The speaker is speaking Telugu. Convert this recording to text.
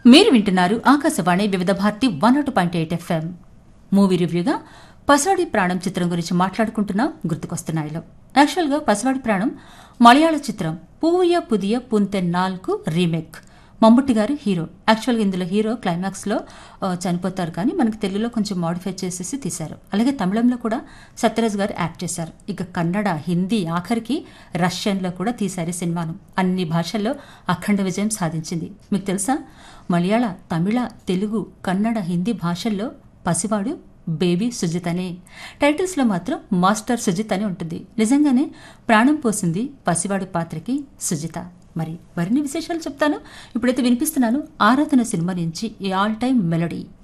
మీరు వింటున్నారు Akashvani Vividh Bharati one nought point eight FM movie రివ్యూగా పసివాడి ప్రాణం చిత్రం గురించి మాట్లాడుకుంటున్నాం గుర్తుకొస్తున్నాయిలో యాక్చువల్గా పసివాడి ప్రాణం మలయాళ చిత్రం పూయ పుదియ పుంతె నాల్కు రీమేక్ మమ్ముట్టి గారు హీరో యాక్చువల్గా ఇందులో హీరో క్లైమాక్స్లో ఆ, చనిపోతారు కానీ మనకి తెలుగులో కొంచెం మాడిఫై చేసేసి తీశారు అలాగే తమిళంలో కూడా సత్యరాజ్ గారు యాక్ట్ చేశారు ఇక కన్నడ హిందీ ఆఖరికి రష్యన్లో కూడా తీశారు ఈ సినిమాను అన్ని భాషల్లో అఖండ విజయం సాధించింది మీకు తెలుసా మలయాళ తమిళ తెలుగు కన్నడ హిందీ భాషల్లో పసివాడు బేబీ సుజితనే టైటిల్స్లో మాత్రం మాస్టర్ సుజిత్ అని ఉంటుంది నిజంగానే ప్రాణం పోసింది పసివాడి పాత్రకి సుజిత మరి మరిన్ని విశేషాలు చెప్తాను ఇప్పుడైతే వినిపిస్తున్నాను ఆరాధన సినిమా నుంచి ఈ ఆల్ టైమ్ మెలడీ